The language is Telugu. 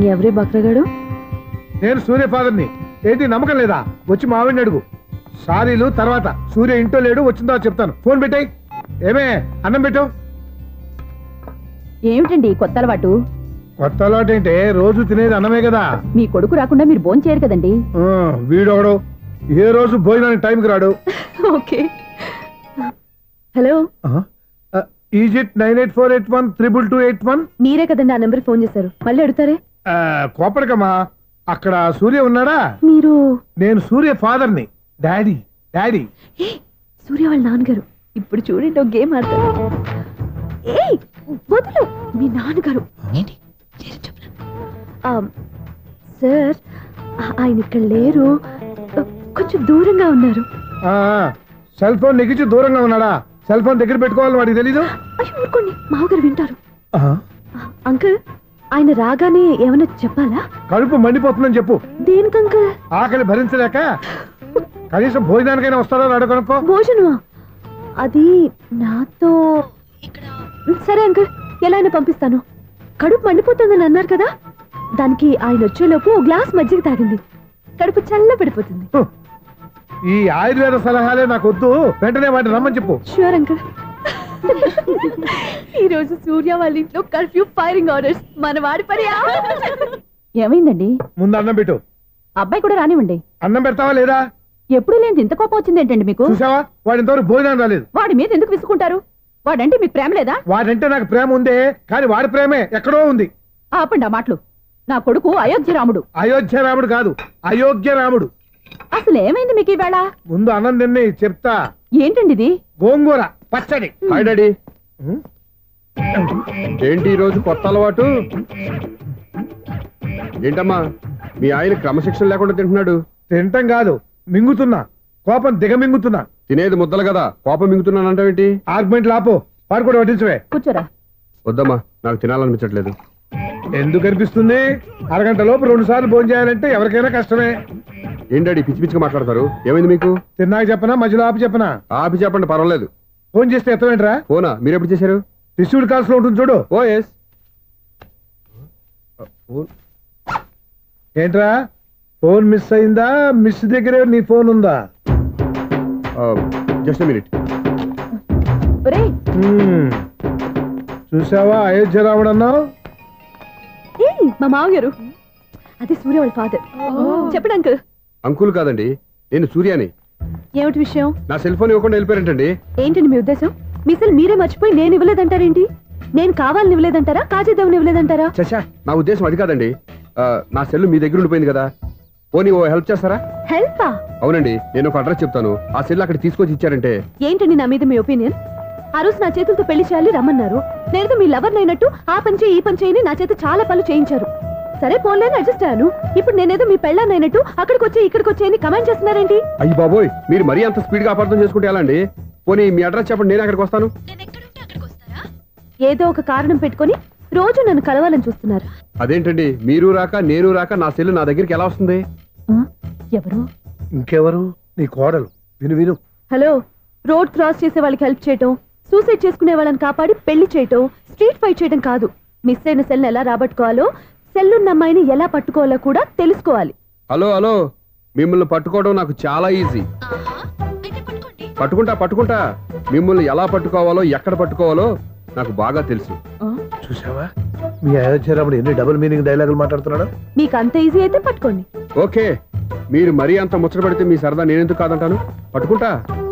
ఎవరి బక్రగాడు నేను సూర్య ఫాదర్ని ఏంటి నమ్మకం లేదా వచ్చి మావిడిని అడుగు సారీలు తర్వాత సూర్య ఇంట్లో లేడు వచ్చిందో చెప్తాను ఫోన్ పెట్టాయి ఏమే అన్నం పెట్టు ఏమిటండి కొత్త అలవాటు కొత్త అలవాటు ఏంటే రోజు తినేది అన్నమే కదా మీ కొడుకు రాకుండా మీరు భోంచేయరు చేయరు కదండి ఆ, వీడొకడు ఏ రోజు భోజనానికి టైంకి రాడు okay hello is it nine eight four eight one triple two eight one మీరే కదండి ఆ నెంబర్ ఫోన్ చేశారు మళ్ళీ అడుగుతారే కోపడకమ్మా అక్కడ సూర్య ఉన్నాడా మీరు నేను సూర్య ఫాదర్ని డాడీ డాడీ ఏ సూర్య వాళ్ళ నాన్నగారు ఇప్పుడు చూడండి ఒక గేమ్ ఆడతారు ఏ వదులు మీ నాన్నగారు ఏంటి చేసి చెప్పనా? ఆ, సార్ ఆ- ఆయన ఇక్కడ లేరు కొంచెం దూరంగా ఉన్నారు సెల్ ఫోన్ నెగిచి దూరంగా ఉన్నాడా సెల్ ఫోన్ దగ్గర పెట్టుకోవాలని వాడికి తెలీదు అయ్యో ఊరుకోండి మామగారు వింటారు ఆ, అంకుల్ ఆయన రాగానే ఏమైనా చెప్పాలా కడుపు మండిపోతుందని చెప్పు దేనికి అంకుల్ ఆకలి భరించలేక కనీసం భోజనానికైనా వస్తాడో రాడు కనుక్కో భోజనమా అది నాతో ఇక్కడ సరే అంకుల్ ఎలా అయినా పంపిస్తాను కడుపు మండిపోతుందని అన్నారు కదా దానికి ఆయన వచ్చేలోపు ఓ గ్లాస్ మజ్జిగ తాగింది కడుపు చల్ల పడిపోతుంది హు. ఈ ఆయుర్వేద సలహాలే నాకు వద్దు వెంటనే వాటిని రమ్మని చెప్పు షూర్ అంకుల్ ఈ రోజు సూర్య వాళ్ళ ఇంట్లో కర్ఫ్యూ ఫైరింగ్ ఆర్డర్స్ మన వాడి పని ఏమైందండి ముందు అన్నం పెట్టు అబ్బాయి కూడా రానివ్వండి అన్నం పెడతావా లేదా ఎప్పుడు లేని ఇంత కోపం వచ్చింది ఏంటండి మీకు చూసావా వాడి ఇంతవరకు భోజనం రాలేదు వాడి మీద ఎందుకు విసుకుంటారు వాడంటే మీకు ప్రేమ లేదా వాడంటే నాకు ప్రేమ ఉందే కానీ వాడి ప్రేమే ఎక్కడో ఉంది ఆపండి ఆ మాటలు నా కొడుకు అయోధ్య రాముడు అయోధ్య రాముడు కాదు అయోగ్య రాముడు అసలు ఏమైంది మీకు ఈవేళ ముందు అన్నం తిని చెప్తా ఏంటండి ఇది గోంగూర పచ్చడి హాయ్ డాడీ ఉం? ఏంటి ఈ రోజు కొత్త అలవాటు ఏంటమ్మా మీ ఆయన క్రమశిక్షణ లేకుండా తింటున్నాడు తింటం కాదు మింగుతున్నా కోపం దిగమింగుతున్నా తినేది ముద్దలు కదా కోపం మింగుతున్నానంటావేంటి ఆర్గ్మెంట్ లాపో వాడు కూడా వడ్డించవే కూర్చోరా వద్దమ్మా నాకు తినాలనిపించట్లేదు ఎందుకు అనిపిస్తుంది అరగంట లోపు రెండు సార్లు భోజనం చేయాలంటే ఎవరికైనా కష్టమే ఏం డాడీ పిచ్చి పిచ్చిగా మాట్లాడతారు ఏమైంది మీకు తిన్నాక చెప్పనా మధ్యలో ఆపి చెప్పనా ఆపి చెప్పండి పర్వాలేదు ఫోన్ చేస్తే ఎత్తమేంట్రా ఫోనా మీరు ఎప్పుడు చేశారు రిసీవ్డ్ కాల్స్ లో ఉంటుంది చూడు ఓ ఎస్ ఫోన్ ఏంట్రా ఫోన్ మిస్ అయిందా మిస్ దగ్గరే నీ ఫోన్ ఉందా జస్ట్ మినిట్ ఒరేయ్ హ్మ్. చూసావా అయోధ్య రాముడు అన్నావు ఏయ్, మా మావగారు అది సూర్య వాళ్ళ ఫాదర్ చెప్పండి అంకుల్ అంకుల్ కాదండి నేను సూర్యాని ఏమిటి విషయం నా సెల్ ఫోన్ ఇవ్వకుండా వెళ్ళిపోయారంటండి ఏంటండి మీ ఉద్దేశం మీ సెల్ మీరే మర్చిపోయి నేను ఇవ్వలేదంటారేంటి నేను కావాలని ఇవ్వలేదంటారా కాజేద్దామని ఇవ్వలేదంటారా చచ్చా నా ఉద్దేశం అది కాదండి ఆ, నా సెల్ మీ దగ్గర ఉండిపోయింది కదా పోనీ ఓ హెల్ప్ చేస్తారా హెల్పా అవునండి నేను ఒక అడ్రస్ చెప్తాను ఆ సెల్ అక్కడ తీసుకొచ్చి ఇచ్చారంటే ఏంటండి నా మీద మీ ఒపీనియన్ ఆ రోజు నా చేతులతో పెళ్లి చేయాలి రమ్మన్నారు నేను మీ లవర్ అయినట్టు ఆ పని చేయి ఈ పని చేయని నా చేత చాలా పనులు చేయించారు సరే పోన్లేని అడ్జస్ట్ అయ్యాను ఇప్పుడు నేనేదో మీ పెళ్ళాన్నైనట్టు అక్కడికి వచ్చి ఇక్కడికి వచ్చి అని కమెంట్ చేస్తున్నారేంటి అయ్యి బాబోయ్ మీరు మరీ అంత స్పీడ్ గా అపార్థం చేసుకుంటే ఎలా అండి పోనీ మీ అడ్రస్ చెప్పండి నేను అక్కడికి వస్తాను ఏదో ఒక కారణం పెట్టుకొని రోజు నన్ను కలవాలని చూస్తున్నారు అదేంటండి మీరు రాక నేను రాక నా సెల్ నా దగ్గరికి ఎలా వస్తుంది ఆ? ఎవరు ఇంకెవరు నీ కోడలు విను విను హలో రోడ్ క్రాస్ చేసే వాళ్ళకి హెల్ప్ చేయటం సూసైడ్ చేసుకునే వాళ్ళని కాపాడి పెళ్లి చేయటం స్ట్రీట్ ఫైట్ చేయడం కాదు మిస్ అయిన సెల్ని ఎలా రాబట్టుకోవాలో సెల్ ఉన్న అమ్మాయిని ఎలా పట్టుకోవాలో కూడా తెలుసుకోవాలి హలో హలో మిమ్మల్ని పట్టుకోవడం నాకు చాలా ఈజీ పట్టుకుంటా పట్టుకుంటా మిమ్మల్ని ఎలా పట్టుకోవాలో ఎక్కడ పట్టుకోవాలో నాకు బాగా తెలుసు ఆ? చూసావా మీ అయోధ్య రాముడు ఎన్ని డబుల్ మీనింగ్ డైలాగులు మాట్లాడుతున్నాడు మీకు అంత ఈజీ అయితే పట్టుకోండి ఓకే మీరు మరీ అంత ముచ్చట పెడితే మీ సరదా నేనెందుకు కాదంటాను పట్టుకుంటా